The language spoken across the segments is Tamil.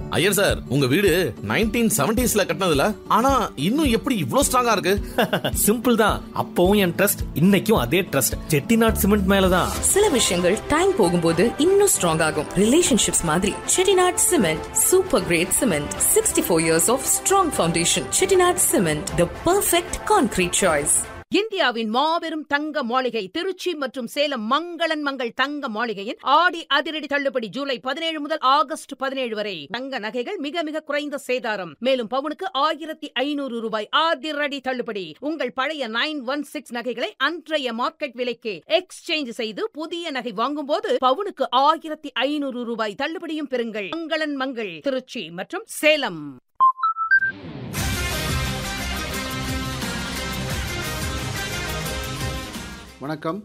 ஐயர் சார் உங்க வீடு நைன்டீன் செவன்டிஸ்ல கட்டினதுல ஆனா இன்னும் எப்படி இவ்ளோ ஸ்ட்ராங்கா இருக்கு சிம்பிள் தான் அப்பவும் என் ட்ரஸ்ட் இன்னைக்கும் அதே ட்ரஸ்ட் செட்டிநாட் சிமெண்ட் மேலதான் சில விஷயங்கள் டைம் போகும்போது இன்னும் ஸ்ட்ராங் ஆகும் ரிலேஷன்ஷிப்ஸ் மாதிரி Chettinad cement super great cement sixty four years of strong foundation Chettinad cement the perfect concrete choice இந்தியாவின் மாபெரும் தங்க மாளிகை திருச்சி மற்றும் சேலம் மங்களன் மங்கள் தங்க மாளிகையின் ஆடி அதிரடி தள்ளுபடி ஜூலை பதினேழு முதல் ஆகஸ்ட் பதினேழு வரை தங்க நகைகள் மிக மிக குறைந்த சேதாரம் மேலும் பவுனுக்கு ஆயிரத்தி ஐநூறு ரூபாய் அதிரடி தள்ளுபடி உங்கள் பழைய நைன் ஒன் சிக்ஸ் நகைகளை அன்றைய மார்க்கெட் விலைக்கு எக்ஸ்சேஞ்ச் செய்து புதிய நகை வாங்கும்போது பவுனுக்கு ஆயிரத்தி ஐநூறு ரூபாய் தள்ளுபடியும் பெறுங்கள் மங்களன் மங்கள் திருச்சி மற்றும் சேலம் வணக்கம்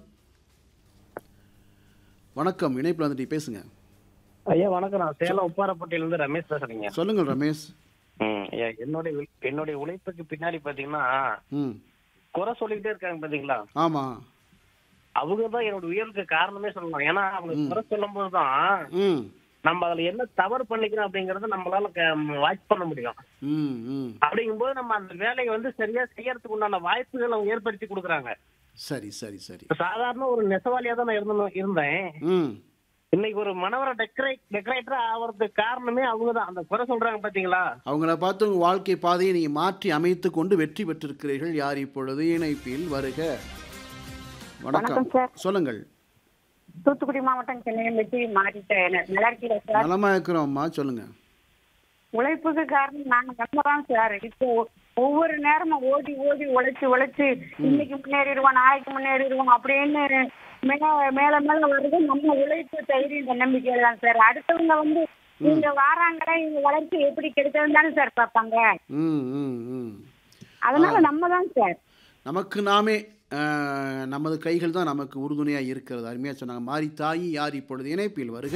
வணக்கம் இணைப்பில் வந்துட்டு பேசுங்க ஐயா வணக்கம் நான் சேலம் உப்பாரப்பட்டியில இருந்து ரமேஷ் பேசுறேங்க சொல்லுங்கள் ரமேஷ் ம், ஐயா என்னுடைய வி- என்னுடைய உழைப்புக்கு பின்னாடி பாத்தீங்கன்னா ம் குறை சொல்லிக்கிட்டே இருக்காங்க பாத்தீங்களா ஆமாம் அவங்க தான் என்னோட உயர்வுக்கு காரணமே சொல்லலாம் ஏன்னா அவங்க குறை சொல்லும் போதுதான் ம் நம்ம அதுல என்ன தவறு பண்ணிக்கிறோம் அப்படிங்கறத நம்மளால வாட்ச் பண்ண முடியும் ம் ம் அப்படிங்கும்போது நம்ம அந்த வேலையை வந்து சரியா செய்யறதுக்கு உண்டான வாய்ப்புகள் அவங்க ஏற்படுத்தி கொடுக்குறாங்க சரி சரி சரி இப்ப சாதாரண ஒரு நெசவாளியா தான் நான் இருந்தேன் இருந்தேன் ம் இன்னைக்கு ஒரு மனவர டெக்கரேட் டெக்கரேட்டரா ஆகிறதுக்கு காரணமே அவங்கதான் அந்த குறை சொல்றாங்க பாத்தீங்களா அவங்கள பார்த்து உங்கள் வாழ்க்கை பாதையை நீங்கள் மாற்றி அமைத்து கொண்டு வெற்றி பெற்றிருக்கிறீர்கள் யார் இப்பொழுது இணைப்பில் வருக வணக்கம் வணக்கம் சார். சொல்லுங்கள் தூத்துக்குடி மாவட்டம் சென்னையில் வச்சு மாறிட்டேன் நல்லா இருக்கீங்களா சார் நலமா இருக்கிறோம்மா சொல்லுங்க உழைப்புக்கு காரணம் நாங்க நம்ம தான் சார் இப்போ ஒவ்வொரு நேரமும் ஓடி ஓடி உழைச்சு உழைச்சு இன்னைக்கு முன்னேறிடுவோம் நாளைக்கு முன்னேறிடுவோம் அப்படின்னு மேல மேல மேல வருது நம்ம உழைப்பு தைரியம் தன்னம்பிக்கையில தான் சார் அடுத்தவங்க வந்து இங்க வாராங்களா இவங்க வளர்ச்சி எப்படி கெடுத்ததுன்னு தானே சார் பார்ப்பாங்க ம் ம் ம் அதனால நம்ம தான் சார் நமக்கு நாமே அஹ், நமது கைகள் தான் நமக்கு உறுதுணையாக இருக்கிறது அருமையாக சொன்னாங்க மாறி தாயி யார் இப்பொழுது இணைப்பில் வருக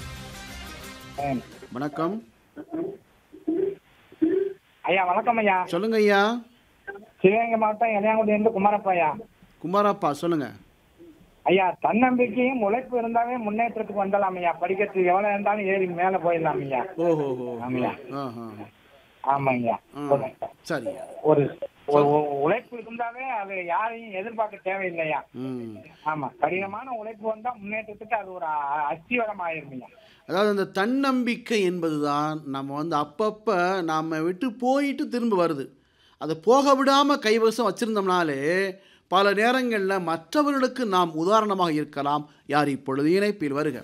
வணக்கம் ஐயா வணக்கம் ஐயா சொல்லுங்க ஐயா சிவகங்கை மாவட்டம் இளையாங்குடியில இருந்து குமாரப்பா ஐயா குமாரப்பா சொல்லுங்க ஐயா தன்னம்பிக்கையும் உழைப்பு இருந்தாவே முன்னேற்றத்துக்கு வந்துடலாம் ஐயா படிக்கிறதுக்கு எவ்வளவு இருந்தாலும் ஏறி மேல போயிடலாம் ஐயா ஓஹோ ஹோ ஆமாய்யா. ஆஹா ஆமாங்கய்யா ஆ சரி ஒரு ஒரு ஒரு உழைப்பு இருந்தாவே அது யாரையும் எதிர்பார்க்க தேவையில்லையா ம் ஆமா கடினமான உழைப்பு வந்தா முன்னேற்றத்துக்கு அது ஒரு அ- அஸ்திவாரம் ஆயிருமையா அதாவது அந்த தன்னம்பிக்கை என்பதுதான் நம்ம வந்து அப்பப்போ நாம் விட்டு போயிட்டு திரும்ப வருது அதை போக விடாமல் கைவசம் வச்சுருந்தோம்னாலே பல நேரங்களில் மற்றவர்களுக்கு நாம் உதாரணமாக இருக்கலாம் யார் இப்பொழுது இணைப்பில் வருக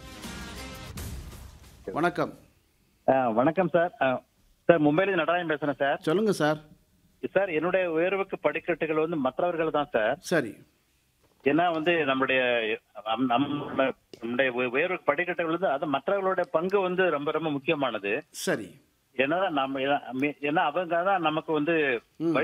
வணக்கம் வணக்கம் சார் சார் மும்பையில நடராஜன் பேசுறேன் சார் சொல்லுங்க சார் சார் என்னுடைய உயர்வுக்கு படிக்கட்டுகள் வந்து மற்றவர்கள் தான் சார் சரி ஏன்னா வந்து நம்முடைய நம்- நம்ம- நம்முடைய உய- உயர்வுக்கு படிக்கட்டுகள் வந்து அது மற்றவர்களுடைய பங்கு வந்து ரொம்ப ரொம்ப முக்கியமானது சரி ஏன்னா நம்ம ஏன்னா அவங்க தான் நமக்கு வந்து ம்.